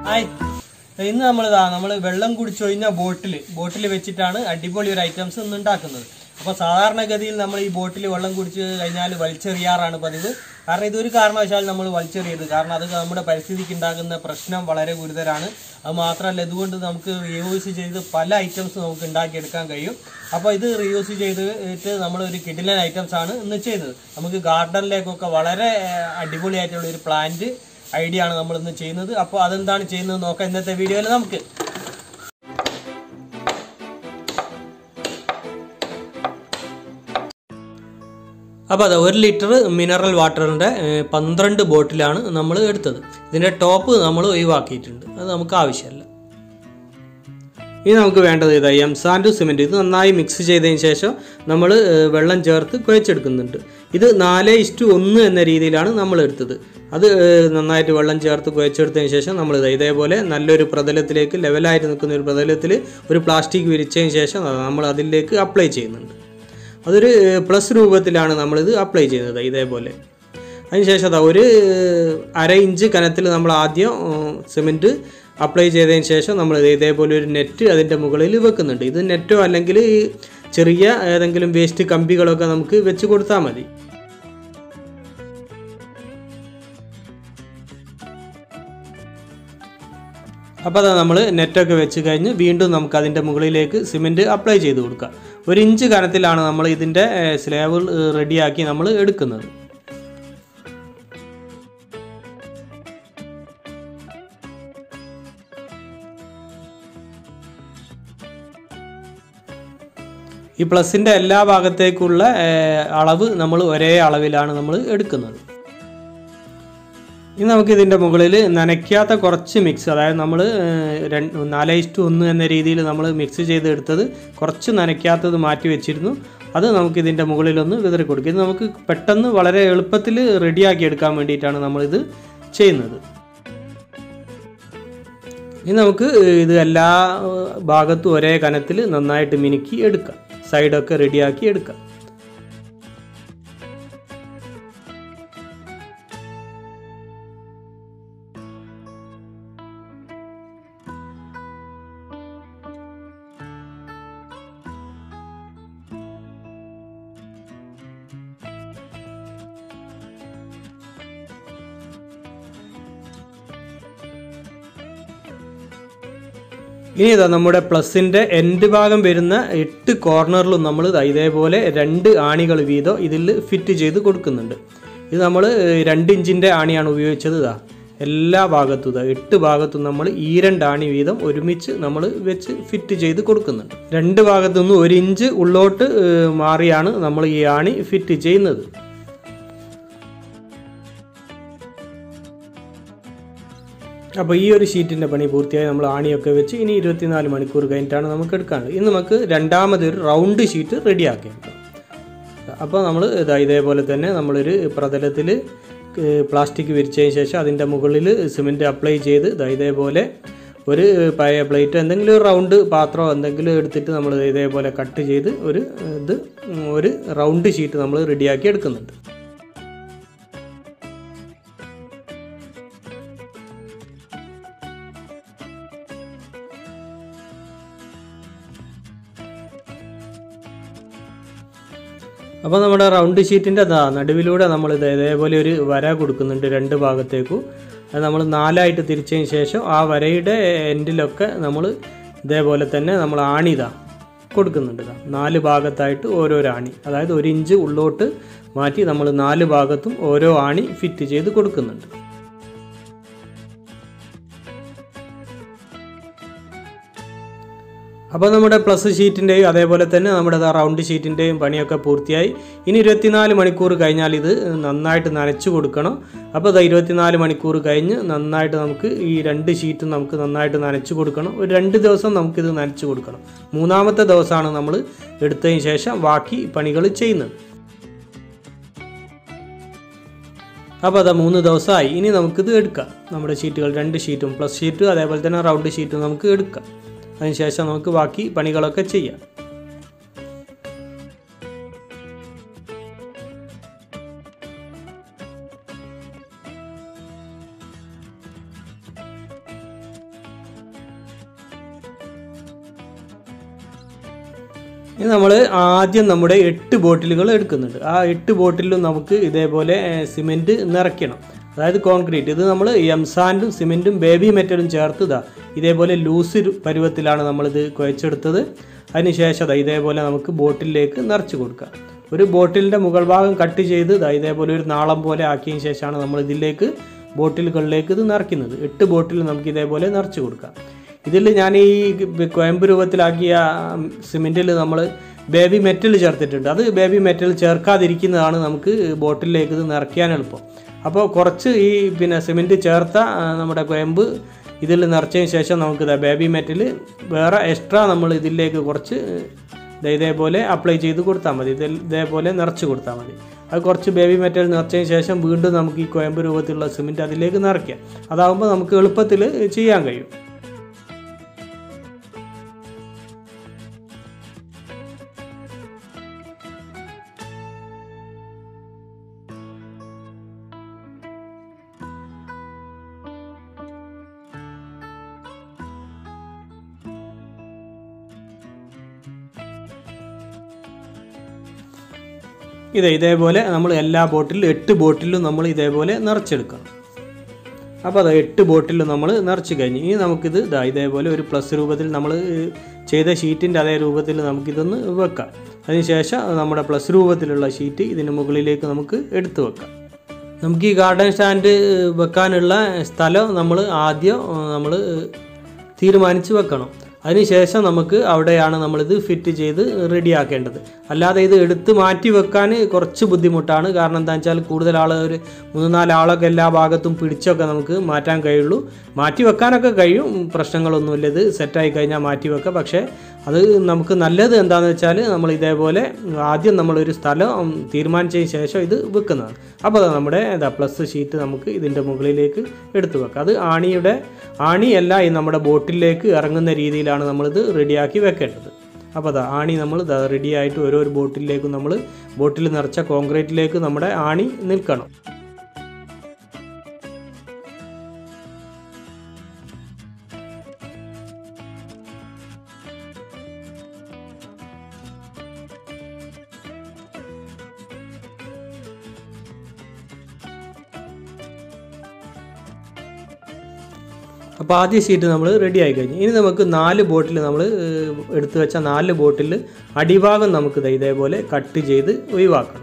hi ഇന്ന് നമ്മളിതാ നമ്മൾ വെള്ളം കുടിച്ചൊഴിഞ്ഞ ബോട്ടിൽ ബോട്ടിൽ വെച്ചിട്ടാണ് അടിപൊളി ഒരു ഐറ്റംസ് ഇന്ന് ഉണ്ടാക്കുന്നത് അപ്പോൾ സാധാരണഗതിയിൽ നമ്മൾ ഈ ബോട്ടിൽ വെള്ളം കുടിച്ച് കഴിഞ്ഞാൽ വലിച്ചെറിയാറാണ് പതിവ് കാരണം ഇതൊരു കാരണവശാൽ നമ്മൾ വലിച്ചെറിയരുത് കാരണം അത് നമ്മുടെ പരിസ്ഥിതിക്ക് ഉണ്ടാകുന്ന പ്രശ്നം വളരെ ഗുരുതരമാണ് അത് മാത്രമല്ല ഇതുകൊണ്ട് നമുക്ക് റീയൂസ് ചെയ്ത് പല ഐറ്റംസ് നമുക്ക് ഉണ്ടാക്കിയെടുക്കാൻ കഴിയും അപ്പോൾ ഇത് റീയൂസ് ചെയ്തിട്ട് നമ്മളൊരു കിഡിലൻ ഐറ്റംസ് ആണ് ഇന്ന് ചെയ്യുന്നത് നമുക്ക് ഗാർഡനിലേക്കൊക്കെ വളരെ ഏഹ്, അടിപൊളിയായിട്ടുള്ള ഒരു പ്ലാന്റ് ഐഡിയ ആണ് നമ്മൾ ഇന്ന് ചെയ്യുന്നത് അപ്പോൾ അതെന്താണ് ചെയ്യുന്നത് നോക്കാം ഇന്നത്തെ വീഡിയോയിൽ നമുക്ക് അപ്പോൾ അതെ ഒരു ലിറ്റർ മിനറൽ വാട്ടറിൻ്റെ പന്ത്രണ്ട് ബോട്ടിലാണ് നമ്മൾ എടുത്തത് ഇതിൻ്റെ ടോപ്പ് നമ്മൾ ഒഴിവാക്കിയിട്ടുണ്ട് അത് നമുക്ക് ആവശ്യമല്ല ഇനി നമുക്ക് വേണ്ടത് ഇതാ എംസാൻഡ് സിമെൻറ്റ് ഇത് നന്നായി മിക്സ് ചെയ്തതിന് ശേഷം നമ്മൾ വെള്ളം ചേർത്ത് കുഴച്ചെടുക്കുന്നുണ്ട് ഇത് നാല് ഇസ്റ്റു ഒന്ന് എന്ന രീതിയിലാണ് നമ്മൾ എടുത്തത് അത് ഏഹ്, നന്നായിട്ട് വെള്ളം ചേർത്ത് കുഴച്ചെടുത്തതിന് ശേഷം നമ്മൾ ഇതാ ഇതേപോലെ നല്ലൊരു പ്രതലത്തിലേക്ക് ലെവലായിട്ട് നിൽക്കുന്ന ഒരു പ്രതലത്തിൽ ഒരു പ്ലാസ്റ്റിക് വിരിച്ചതിന് ശേഷം നമ്മൾ അതിലേക്ക് അപ്ലൈ ചെയ്യുന്നുണ്ട് അതൊരു പ്ലസ് രൂപത്തിലാണ് നമ്മളിത് അപ്ലൈ ചെയ്യുന്നത് ഇതേപോലെ അതിനുശേഷം അതാ ഒരു അര ഇഞ്ച് കനത്തിൽ നമ്മൾ ആദ്യം സിമെൻറ്റ് അപ്ലൈ ചെയ്തതിന് ശേഷം നമ്മൾ ഇതേപോലെ ഒരു നെറ്റ് അതിൻ്റെ മുകളിൽ വെക്കുന്നുണ്ട് ഇത് നെറ്റോ അല്ലെങ്കിൽ ഈ ചെറിയ ഏതെങ്കിലും വേസ്റ്റ് കമ്പികളൊക്കെ നമുക്ക് വെച്ച് കൊടുത്താൽ മതി അപ്പോൾ അതാ നമ്മൾ നെറ്റൊക്കെ വെച്ച് കഴിഞ്ഞ് വീണ്ടും നമുക്ക് അതിൻ്റെ മുകളിലേക്ക് സിമെൻറ്റ് അപ്ലൈ ചെയ്ത് കൊടുക്കുക ഒരു ഇഞ്ച് കനത്തിലാണ് നമ്മൾ ഇതിൻ്റെ സ്ലാബ് റെഡിയാക്കി നമ്മൾ എടുക്കുന്നത് ഈ പ്ലസിൻ്റെ എല്ലാ ഭാഗത്തേക്കുള്ള ഏഹ്, അളവ് നമ്മൾ ഒരേ അളവിലാണ് നമ്മൾ എടുക്കുന്നത് ഇനി നമുക്ക് ഇതിൻ്റെ മുകളിൽ നനയ്ക്കാത്ത കുറച്ച് മിക്സ് അതായത് നമ്മൾ രണ്ട് നാല് ഇഷ്ടു ഒന്ന് എന്ന രീതിയിൽ നമ്മൾ മിക്സ് ചെയ്തെടുത്തത് കുറച്ച് നനയ്ക്കാത്തത് മാറ്റി വെച്ചിരുന്നു അത് നമുക്ക് ഇതിൻ്റെ മുകളിലൊന്ന് വിതറി കൊടുക്കും ഇത് നമുക്ക് പെട്ടെന്ന് വളരെ എളുപ്പത്തിൽ റെഡിയാക്കി എടുക്കാൻ വേണ്ടിയിട്ടാണ് നമ്മളിത് ചെയ്യുന്നത് ഇനി നമുക്ക് ഇത് എല്ലാ ഏഹ്, ഭാഗത്തും ഒരേ കനത്തിൽ നന്നായിട്ട് മിനുക്കി എടുക്കാം സൈഡൊക്കെ റെഡിയാക്കി എടുക്കാം ഇനി ഇതാ നമ്മുടെ പ്ലസിൻ്റെ എൻഡ് ഭാഗം വരുന്ന എട്ട് കോർണറിലും നമ്മൾ ദാ ഇതേപോലെ രണ്ട് ആണികൾ വീതം ഇതിൽ ഫിറ്റ് ചെയ്ത് കൊടുക്കുന്നുണ്ട് ഇത് നമ്മൾ രണ്ട് ഇഞ്ചിൻ്റെ ആണിയാണ് ഉപയോഗിച്ചത് ഇതാ എല്ലാ ഭാഗത്തും ഇതാ എട്ട് ഭാഗത്തും നമ്മൾ ഈ രണ്ട് ആണി വീതം ഒരുമിച്ച് നമ്മൾ വെച്ച് ഫിറ്റ് ചെയ്ത് കൊടുക്കുന്നുണ്ട് രണ്ട് ഭാഗത്തു നിന്ന് ഒരു ഇഞ്ച് ഉള്ളോട്ട് ഏഹ്, മാറിയാണ് നമ്മൾ ഈ ആണി ഫിറ്റ് ചെയ്യുന്നത് അപ്പോൾ ഈ ഒരു ഷീറ്റിൻ്റെ പണി പൂർത്തിയായി നമ്മൾ ആണിയൊക്കെ വെച്ച് ഇനി ഇരുപത്തിനാല് മണിക്കൂർ കഴിഞ്ഞിട്ടാണ് നമുക്ക് എടുക്കാനുള്ളത് ഇന്ന് നമുക്ക് രണ്ടാമതൊരു റൗണ്ട് ഷീറ്റ് റെഡിയാക്കിയെടുക്കാം അപ്പോൾ നമ്മൾ ഇതാ ഇതേപോലെ തന്നെ നമ്മളൊരു പ്രതലത്തിൽ പ്ലാസ്റ്റിക് വിരിച്ചതിന് ശേഷം അതിൻ്റെ മുകളിൽ സിമെൻറ്റ് അപ്ലൈ ചെയ്ത് ഇതാ ഇതേപോലെ ഒരു പഴയ പ്ലേറ്റ് എന്തെങ്കിലും ഒരു റൗണ്ട് പാത്രമോ എന്തെങ്കിലും എടുത്തിട്ട് നമ്മൾ ഇതേപോലെ കട്ട് ചെയ്ത് ഒരു ഇത് ഒരു റൗണ്ട് ഷീറ്റ് നമ്മൾ റെഡിയാക്കി എടുക്കുന്നുണ്ട് അപ്പോൾ നമ്മുടെ റൗണ്ട് ഷീറ്റിൻ്റെ ദാ നടുവിലൂടെ നമ്മൾ ഇത് ഇതേപോലെ ഒരു വര കൊടുക്കുന്നുണ്ട് രണ്ട് ഭാഗത്തേക്കും അത് നമ്മൾ നാലായിട്ട് തിരിച്ചതിന് ശേഷം ആ വരയുടെ എൻഡിലൊക്കെ നമ്മൾ ഇതേപോലെ തന്നെ നമ്മൾ ആണിതാ കൊടുക്കുന്നുണ്ട് ഇതാ നാല് ഭാഗത്തായിട്ട് ഓരോരോ ആണി അതായത് ഒരു ഇഞ്ച് ഉള്ളോട്ട് മാറ്റി നമ്മൾ നാല് ഭാഗത്തും ഓരോ ആണി ഫിറ്റ് ചെയ്ത് കൊടുക്കുന്നുണ്ട് അപ്പോൾ നമ്മുടെ പ്ലസ് ഷീറ്റിൻ്റെയും അതേപോലെ തന്നെ നമ്മുടെ ദാ റൗണ്ട് ഷീറ്റിൻ്റെയും പണിയൊക്കെ പൂർത്തിയായി ഇനി ഇരുപത്തിനാല് മണിക്കൂർ കഴിഞ്ഞാൽ ഇത് നന്നായിട്ട് നനച്ചു കൊടുക്കണം അപ്പോൾ ഇതാ ഇരുപത്തിനാല് മണിക്കൂർ കഴിഞ്ഞ് നന്നായിട്ട് നമുക്ക് ഈ രണ്ട് ഷീറ്റും നമുക്ക് നന്നായിട്ട് നനച്ചു കൊടുക്കണം ഒരു രണ്ട് ദിവസം നമുക്കിത് നനച്ചു കൊടുക്കണം മൂന്നാമത്തെ ദിവസമാണ് നമ്മൾ എടുത്തതിന് ശേഷം ബാക്കി പണികൾ ചെയ്യുന്നത് അപ്പോൾ അതാ മൂന്ന് ദിവസമായി ഇനി നമുക്കിത് എടുക്കാം നമ്മുടെ ഷീറ്റുകൾ രണ്ട് ഷീറ്റും പ്ലസ് ഷീറ്റും അതേപോലെ തന്നെ റൗണ്ട് ഷീറ്റും നമുക്ക് എടുക്കാം അതിനുശേഷം നമുക്ക് ബാക്കി പണികളൊക്കെ ചെയ്യാം ഇനി നമ്മൾ ആദ്യം നമ്മുടെ എട്ട് ബോട്ടിലുകൾ എടുക്കുന്നുണ്ട് ആ എട്ട് ബോട്ടിലും നമുക്ക് ഇതേപോലെ സിമെൻറ്റ് നിറയ്ക്കണം അതായത് കോൺക്രീറ്റ് ഇത് നമ്മൾ എംസാൻഡും സിമെൻറ്റും ബേബി മെറ്റലും ചേർത്ത് ഇതാ ഇതേപോലെ ലൂസ് രു- പരുവത്തിലാണ് നമ്മളിത് കുഴച്ചെടുത്തത് അതിനുശേഷം ദാ ഇതേപോലെ നമുക്ക് ബോട്ടിലേക്ക് നിറച്ച് കൊടുക്കാം ഒരു ബോട്ടിലിൻ്റെ മുകൾ ഭാഗം കട്ട് ചെയ്ത് ദാ ഇതേപോലെ ഒരു നാളം പോലെ ആക്കിയതിന് ശേഷമാണ് നമ്മൾ ഇതിലേക്ക് ബോട്ടിലുകളിലേക്ക് ഇത് നിറയ്ക്കുന്നത് എട്ട് ബോട്ടിൽ നമുക്ക് ഇതേപോലെ നിറച്ച് കൊടുക്കാം ഇതിൽ ഞാൻ ഈ കോയമ്പ് രൂപത്തിലാക്കിയ സിമെൻറ്റിൽ നമ്മൾ ബേബി മെറ്റൽ ചേർത്തിട്ടുണ്ട് അത് ബേബി മെറ്റൽ ചേർക്കാതിരിക്കുന്നതാണ് നമുക്ക് ബോട്ടിലേക്ക് ഇത് നിറയ്ക്കാൻ എളുപ്പം അപ്പോൾ കുറച്ച് ഈ പിന്നെ സിമെൻറ്റ് ചേർത്ത ആ, നമ്മുടെ കോയമ്പ് ഇതിൽ നിറച്ചതിന് ശേഷം നമുക്ക് ഇതാ ബേബി മെറ്റൽ വേറെ എക്സ്ട്രാ നമ്മൾ ഇതിലേക്ക് കുറച്ച് ദേ ഇതേപോലെ അപ്ലൈ ചെയ്ത് കൊടുത്താൽ മതി ഇതിൽ ഇതേപോലെ നിറച്ച് കൊടുത്താൽ മതി അത് കുറച്ച് ബേബി മെറ്റൽ നിറച്ചതിന് ശേഷം വീണ്ടും നമുക്ക് ഈ കോയമ്പ് രൂപത്തിലുള്ള സിമെൻറ്റ് അതിലേക്ക് നിറയ്ക്കാം അതാകുമ്പോൾ നമുക്ക് എളുപ്പത്തിൽ ചെയ്യാൻ കഴിയും ഇത് ഇതേപോലെ നമ്മൾ എല്ലാ ബോട്ടിലും എട്ട് ബോട്ടിലും നമ്മൾ ഇതേപോലെ നിറച്ചെടുക്കണം അപ്പോൾ അത് എട്ട് ബോട്ടിലും നമ്മൾ നിറച്ച് കഴിഞ്ഞ് ഇനി നമുക്കിത് ഇതാ ഇതേപോലെ ഒരു പ്ലസ് രൂപത്തിൽ നമ്മൾ ചെയ്ത ഷീറ്റിൻ്റെ അതേ രൂപത്തിൽ നമുക്കിതൊന്ന് വെക്കാം അതിനുശേഷം നമ്മുടെ പ്ലസ് രൂപത്തിലുള്ള ഷീറ്റ് ഇതിന് മുകളിലേക്ക് നമുക്ക് എടുത്തു വെക്കാം നമുക്ക് ഈ ഗാർഡൻ സ്റ്റാൻഡ് വെക്കാനുള്ള സ്ഥലം നമ്മൾ ആദ്യം നമ്മൾ തീരുമാനിച്ച് വെക്കണം അതിനുശേഷം നമുക്ക് അവിടെയാണ് നമ്മളിത് ഫിറ്റ് ചെയ്ത് റെഡിയാക്കേണ്ടത് അല്ലാതെ ഇത് എടുത്ത് മാറ്റി വെക്കാൻ കുറച്ച് ബുദ്ധിമുട്ടാണ് കാരണം എന്താ വെച്ചാൽ കൂടുതൽ ആൾ ഒരു മൂന്ന് നാല് ആളൊക്കെ എല്ലാ ഭാഗത്തും പിടിച്ചൊക്കെ നമുക്ക് മാറ്റാൻ കഴിയുള്ളൂ മാറ്റി വെക്കാനൊക്കെ കഴിയും പ്രശ്നങ്ങളൊന്നുമില്ല ഇത് സെറ്റായി കഴിഞ്ഞാൽ മാറ്റി വെക്കാം പക്ഷേ അത് നമുക്ക് നല്ലത് എന്താണെന്ന് വെച്ചാൽ നമ്മൾ ഇതേപോലെ ആദ്യം നമ്മളൊരു സ്ഥലം ഉം, തീരുമാനിച്ചതിന് ശേഷം ഇത് വെക്കുന്നതാണ് അപ്പോൾ അത് നമ്മുടെ എന്താ പ്ലസ് ഷീറ്റ് നമുക്ക് ഇതിൻ്റെ മുകളിലേക്ക് എടുത്തു വെക്കാം അത് ആണിയുടെ ആണിയല്ല ഈ നമ്മുടെ ബോട്ടിലേക്ക് ഇറങ്ങുന്ന രീതിയിലാണ് നമ്മളിത് റെഡിയാക്കി വെക്കേണ്ടത് അപ്പോൾ അതാ ആണി നമ്മൾ റെഡി ആയിട്ട് ഓരോ ബോട്ടിലേക്കും നമ്മൾ ബോട്ടിൽ നിറച്ച കോൺക്രീറ്റിലേക്ക് നമ്മുടെ ആണി നിൽക്കണം അപ്പോൾ ആദ്യ ഷീറ്റ് നമ്മൾ റെഡി ആയി കഴിഞ്ഞു ഇനി നമുക്ക് നാല് ബോട്ടിൽ നമ്മൾ എടുത്തു വെച്ച നാല് ബോട്ടിൽ അടിഭാഗം നമുക്ക് ദേ ഇതേപോലെ കട്ട് ചെയ്ത് ഒഴിവാക്കണം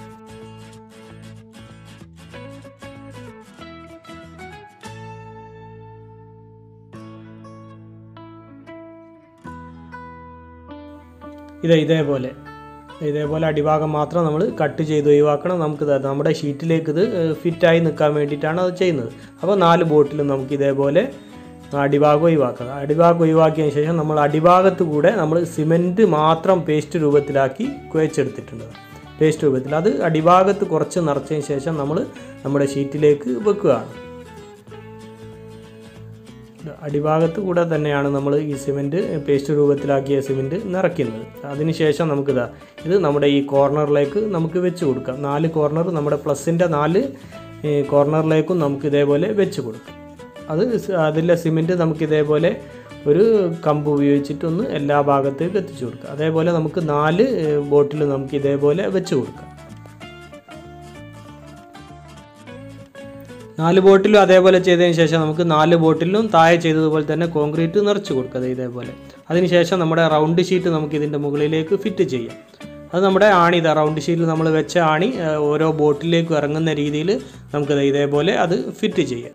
ഇത് ഇതേപോലെ ഇതേപോലെ അടിഭാഗം മാത്രം നമ്മൾ കട്ട് ചെയ്ത് ഒഴിവാക്കണം നമുക്ക് ദാ നമ്മുടെ ഷീറ്റിലേക്ക് ഇത് ഫിറ്റായി നിൽക്കാൻ വേണ്ടിയിട്ടാണ് അത് ചെയ്യുന്നത് അപ്പോൾ നാല് ബോട്ടിലും നമുക്ക് ഇതേപോലെ അടിഭാഗം ഒഴിവാക്കണം അടിഭാഗം ഒഴിവാക്കിയതിന് ശേഷം നമ്മൾ അടിഭാഗത്ത് കൂടെ നമ്മൾ സിമെൻറ്റ് മാത്രം പേസ്റ്റ് രൂപത്തിലാക്കി കുഴച്ചെടുത്തിട്ടുണ്ട് പേസ്റ്റ് രൂപത്തിൽ അത് അടിഭാഗത്ത് കുറച്ച് നിറച്ചതിന് ശേഷം നമ്മൾ നമ്മുടെ ഷീറ്റിലേക്ക് വെക്കുകയാണ് അടിഭാഗത്ത് കൂടെ തന്നെയാണ് നമ്മൾ ഈ സിമെൻറ്റ് പേസ്റ്റ് രൂപത്തിലാക്കിയ സിമെൻറ്റ് നിറയ്ക്കുന്നത് അതിനുശേഷം നമുക്കിതാ ഇത് നമ്മുടെ ഈ കോർണറിലേക്ക് നമുക്ക് വെച്ച് കൊടുക്കാം നാല് കോർണർ നമ്മുടെ പ്ലസിൻ്റെ നാല് ഈ കോർണറിലേക്കും നമുക്ക് ഇതേപോലെ വെച്ച് കൊടുക്കാം അത് സ് അതിലെ സിമെൻറ്റ് നമുക്ക് ഇതേപോലെ ഒരു കമ്പ് ഉപയോഗിച്ചിട്ടൊന്ന് എല്ലാ ഭാഗത്തേക്ക് എത്തിച്ചു കൊടുക്കുക അതേപോലെ നമുക്ക് നാല് ബോട്ടിൽ നമുക്ക് ഇതേപോലെ വെച്ച് കൊടുക്കാം നാല് ബോട്ടിലും അതേപോലെ ചെയ്തതിന് ശേഷം നമുക്ക് നാല് ബോട്ടിലും താഴെ ചെയ്തതുപോലെ തന്നെ കോൺക്രീറ്റ് നിറച്ച് കൊടുക്കുക ഇതേപോലെ അതിനുശേഷം നമ്മുടെ റൗണ്ട് ഷീറ്റ് നമുക്ക് ഇതിൻ്റെ മുകളിലേക്ക് ഫിറ്റ് ചെയ്യാം അത് നമ്മുടെ ആണി ഇതാ റൗണ്ട് ഷീറ്റിൽ നമ്മൾ വെച്ച ആണി ഏഹ്, ഓരോ ബോട്ടിലേക്കും ഇറങ്ങുന്ന രീതിയിൽ നമുക്കത് ഇതേപോലെ അത് ഫിറ്റ് ചെയ്യാം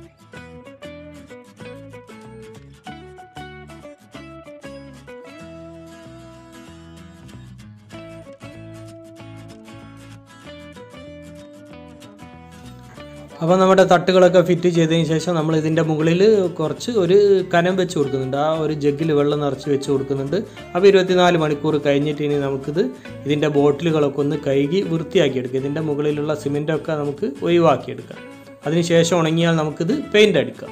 അപ്പോൾ നമ്മുടെ തട്ടുകളൊക്കെ ഫിറ്റ് ചെയ്തതിന് ശേഷം നമ്മൾ ഇതിൻ്റെ മുകളിൽ കുറച്ച് ഒരു കനം വെച്ച് കൊടുക്കുന്നുണ്ട് ആ ഒരു ജഗ്ഗിൽ വെള്ളം നിറച്ച് വെച്ച് കൊടുക്കുന്നുണ്ട് അപ്പോൾ ഇരുപത്തിനാല് മണിക്കൂർ കഴിഞ്ഞിട്ട് ഇനി നമുക്കിത് ഇതിൻ്റെ ബോട്ടിലുകളൊക്കെ ഒന്ന് കഴുകി വൃത്തിയാക്കിയെടുക്കാം ഇതിൻ്റെ മുകളിലുള്ള സിമെൻറ്റൊക്കെ നമുക്ക് ഒഴിവാക്കിയെടുക്കാം അതിനുശേഷം ഉണങ്ങിയാൽ നമുക്കിത് പെയിൻ്റ് അടിക്കാം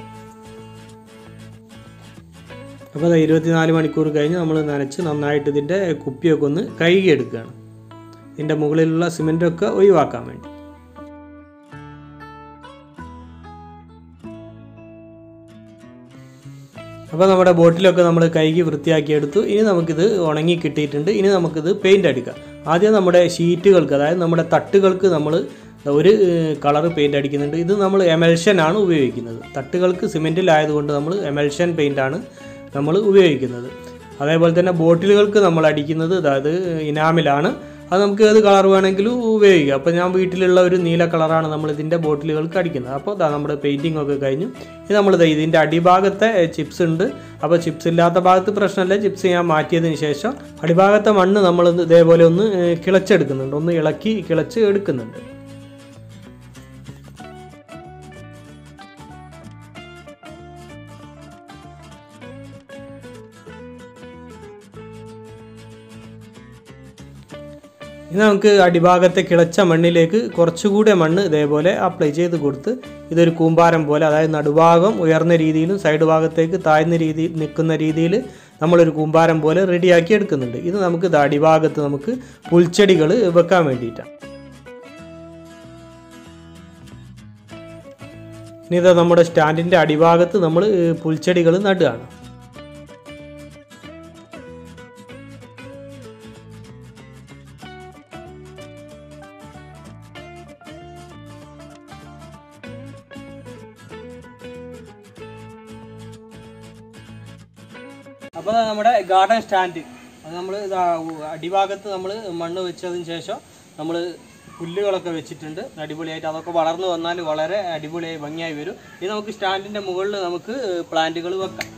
അപ്പോൾ അത് ഇരുപത്തിനാല് മണിക്കൂർ കഴിഞ്ഞ് നമ്മൾ നനച്ച് നന്നായിട്ട് ഇതിൻ്റെ കുപ്പിയൊക്കെ ഒന്ന് കഴുകിയെടുക്കുകയാണ് ഇതിൻ്റെ മുകളിലുള്ള സിമെൻറ്റൊക്കെ ഒഴിവാക്കാൻ വേണ്ടി അപ്പോൾ നമ്മുടെ ബോട്ടിലൊക്കെ നമ്മൾ കൈകി വൃത്തിയാക്കി എടുത്തു ഇനി നമുക്കിത് ഉണങ്ങി കിട്ടിയിട്ടുണ്ട് ഇനി നമുക്കിത് പെയിൻ്റ് അടിക്കാം ആദ്യം നമ്മുടെ ഷീറ്റുകൾക്ക് അതായത് നമ്മുടെ തട്ടുകൾക്ക് നമ്മൾ ഒരു കളർ പെയിൻ്റ് അടിക്കുന്നുണ്ട് ഇത് നമ്മൾ എമൽഷൻ ആണ് ഉപയോഗിക്കുന്നത് തട്ടുകൾക്ക് സിമെൻറ്റിലായതുകൊണ്ട് നമ്മൾ എമൽഷൻ പെയിൻ്റാണ് നമ്മൾ ഉപയോഗിക്കുന്നത് അതേപോലെ തന്നെ ബോട്ടിലുകൾക്ക് നമ്മൾ അടിക്കുന്നത് അതായത് ഇനാമിലാണ് അത് നമുക്ക് ഏത് കളർ വേണമെങ്കിലും ഉപയോഗിക്കാം അപ്പോൾ ഞാൻ വീട്ടിലുള്ള ഒരു നീല കളറാണ് നമ്മൾ ഇതിൻ്റെ ബോട്ടിലുകൾക്ക് അടിക്കുന്നത് അപ്പോൾ ദാ നമ്മുടെ പെയിൻറ്റിംഗ് ഒക്കെ കഴിഞ്ഞു ഇത് നമ്മൾ ദാ ഇതിൻ്റെ അടിഭാഗത്തെ ചിപ്സ് ഉണ്ട് അപ്പോൾ ചിപ്സ് ഇല്ലാത്ത ഭാഗത്ത് പ്രശ്നമില്ല ചിപ്സ് ഞാൻ മാറ്റിയതിന് ശേഷം അടിഭാഗത്തെ മണ്ണ് നമ്മൾ ഇതേപോലെ ഒന്ന് ഏഹ്, കിളച്ചെടുക്കുന്നുണ്ട് ഒന്ന് ഇളക്കി കിളച്ച് എടുക്കുന്നുണ്ട് ഇനി നമുക്ക് അടിഭാഗത്തെ കിളച്ച മണ്ണിലേക്ക് കുറച്ചുകൂടെ മണ്ണ് ഇതേപോലെ അപ്ലൈ ചെയ്ത് കൊടുത്ത് ഇതൊരു കൂമ്പാരം പോലെ അതായത് നടുഭാഗം ഉയർന്ന രീതിയിലും സൈഡ് ഭാഗത്തേക്ക് താഴ്ന്ന രീതിയിൽ നിൽക്കുന്ന രീതിയിൽ നമ്മളൊരു കൂമ്പാരം പോലെ റെഡിയാക്കി എടുക്കുന്നുണ്ട് ഇത് നമുക്ക് ഇത് അടിഭാഗത്ത് നമുക്ക് പുൽച്ചെടികൾ വെക്കാൻ വേണ്ടിയിട്ടാണ് ഇനി ഇത് നമ്മുടെ സ്റ്റാൻഡിൻ്റെ അടിഭാഗത്ത് നമ്മൾ പുൽച്ചെടികൾ നടുകയാണ് അപ്പോൾ നമ്മുടെ ഗാർഡൻ സ്റ്റാൻഡ് അത് നമ്മൾ അടിഭാഗത്ത് നമ്മൾ മണ്ണ് വെച്ചതിന് ശേഷം നമ്മൾ പുല്ലുകളൊക്കെ വെച്ചിട്ടുണ്ട് അടിപൊളിയായിട്ട് അതൊക്കെ വളർന്നു വന്നാൽ വളരെ അടിപൊളിയായി ഭംഗിയായി വരും ഇത് നമുക്ക് സ്റ്റാൻഡിൻ്റെ മുകളിൽ നമുക്ക് പ്ലാന്റുകൾ വെക്കാം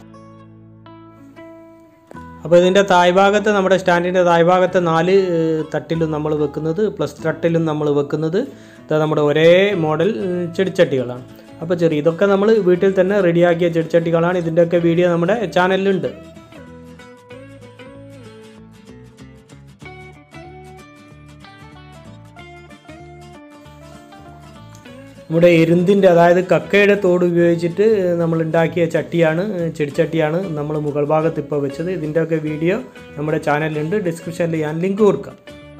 അപ്പോൾ ഇതിൻ്റെ താഴ്ഭാഗത്ത് നമ്മുടെ സ്റ്റാൻഡിൻ്റെ താഴ്ഭാഗത്തെ നാല് ഏഹ്, തട്ടിലും നമ്മൾ വെക്കുന്നത് പ്ലസ് തട്ടിലും നമ്മൾ വെക്കുന്നത് ഇതാ നമ്മുടെ ഒരേ മോഡൽ ഏഹ്, ചെടിച്ചട്ടികളാണ് അപ്പോൾ ചെറിയ ഇതൊക്കെ നമ്മൾ വീട്ടിൽ തന്നെ റെഡിയാക്കിയ ചെടിച്ചട്ടികളാണ് ഇതിൻ്റെയൊക്കെ വീഡിയോ നമ്മുടെ ചാനലിലുണ്ട് നമ്മുടെ എരുന്തിൻ്റെ അതായത് കക്കയുടെ തോട് ഉപയോഗിച്ചിട്ട് നമ്മൾ ഉണ്ടാക്കിയ ചട്ടിയാണ് ചെടിച്ചട്ടിയാണ് നമ്മൾ മുകൾ ഭാഗത്ത് ഇപ്പോൾ വെച്ചത് ഇതിൻ്റെയൊക്കെ വീഡിയോ നമ്മുടെ ചാനലിലുണ്ട് ഡിസ്ക്രിപ്ഷനിൽ ഞാൻ ലിങ്ക് കൊടുക്കാം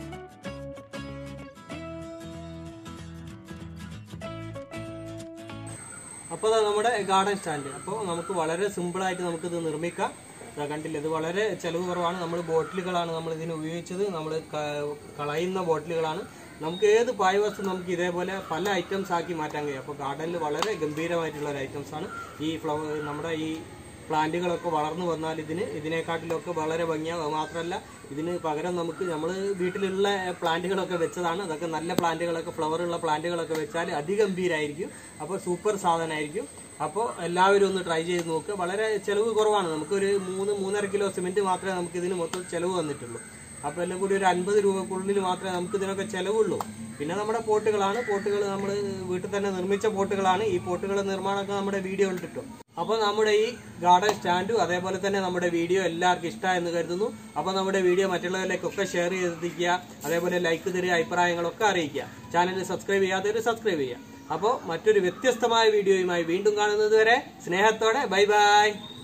അപ്പോൾ നമ്മുടെ ഗാർഡൻ സ്റ്റാൻഡ് അപ്പോൾ നമുക്ക് വളരെ സിമ്പിളായിട്ട് നമുക്കിത് നിർമ്മിക്കാം ദാ കണ്ടില്ലേ ഇത് വളരെ ചിലവ് കുറവാണ് നമ്മൾ ബോട്ടിലുകളാണ് നമ്മൾ ഇതിന് ഉപയോഗിച്ചത് നമ്മൾ കളയുന്ന ബോട്ടിലുകളാണ് നമുക്ക് ഏത് പായവസ്തു നമുക്ക് ഇതേപോലെ പല ഐറ്റംസ് ആക്കി മാറ്റാൻ കഴിയും അപ്പോൾ ഗാർഡനിൽ വളരെ ഗംഭീരമായിട്ടുള്ള ഒരു ഐറ്റംസ് ആണ് ഈ ഫ്ലവർ നമ്മുടെ ഈ പ്ലാന്റുകളൊക്കെ വളർന്നു വന്നാൽ ഇതിന് ഇതിനെക്കാട്ടിലൊക്കെ വളരെ ഭംഗിയാവും അത് മാത്രമല്ല ഇതിന് പകരം നമുക്ക് നമ്മൾ വീട്ടിലുള്ള പ്ലാന്റുകളൊക്കെ വെച്ചതാണ് അതൊക്കെ നല്ല പ്ലാന്റുകളൊക്കെ ഫ്ലവർ ഉള്ള പ്ലാന്റുകളൊക്കെ വെച്ചാൽ അതിഗംഭീരമായിരിക്കും അപ്പോൾ സൂപ്പർ സാധനമായിരിക്കും അപ്പോൾ എല്ലാവരും ഒന്ന് ട്രൈ ചെയ്ത് നോക്കുക വളരെ ചിലവ് കുറവാണ് നമുക്കൊരു മൂന്ന് മൂന്നര കിലോ സിമെൻറ്റ് മാത്രമേ നമുക്ക് ഇതിന് മൊത്തം ചിലവ് വന്നിട്ടുള്ളൂ അപ്പോൾ എല്ലാം കൂടി ഒരു അൻപത് രൂപക്കുള്ളിൽ മാത്രമേ നമുക്ക് ഇതിനൊക്കെ ചിലവുള്ളൂ പിന്നെ നമ്മുടെ പോട്ടുകളാണ് പോട്ടുകൾ നമ്മൾ വീട്ടിൽ തന്നെ നിർമ്മിച്ച പോട്ടുകളാണ് ഈ പോട്ടുകളുടെ നിർമ്മാണമൊക്കെ നമ്മുടെ വീഡിയോ കണ്ടിട്ടും അപ്പോൾ നമ്മുടെ ഈ ഗാർഡൻ സ്റ്റാൻഡും അതേപോലെ തന്നെ നമ്മുടെ വീഡിയോ എല്ലാവർക്കും ഇഷ്ടമായെന്ന് കരുതുന്നു അപ്പോൾ നമ്മുടെ വീഡിയോ മറ്റുള്ളവരിലേക്കൊക്കെ ഷെയർ ചെയ്തിരിക്കുക അതേപോലെ ലൈക്ക് തരിക അഭിപ്രായങ്ങളൊക്കെ അറിയിക്കുക ചാനൽ സബ്സ്ക്രൈബ് ചെയ്യാത്തവർ സബ്സ്ക്രൈബ് ചെയ്യുക അപ്പോൾ മറ്റൊരു വ്യത്യസ്തമായ വീഡിയോയുമായി വീണ്ടും കാണുന്നത് വരെ സ്നേഹത്തോടെ ബൈ ബൈ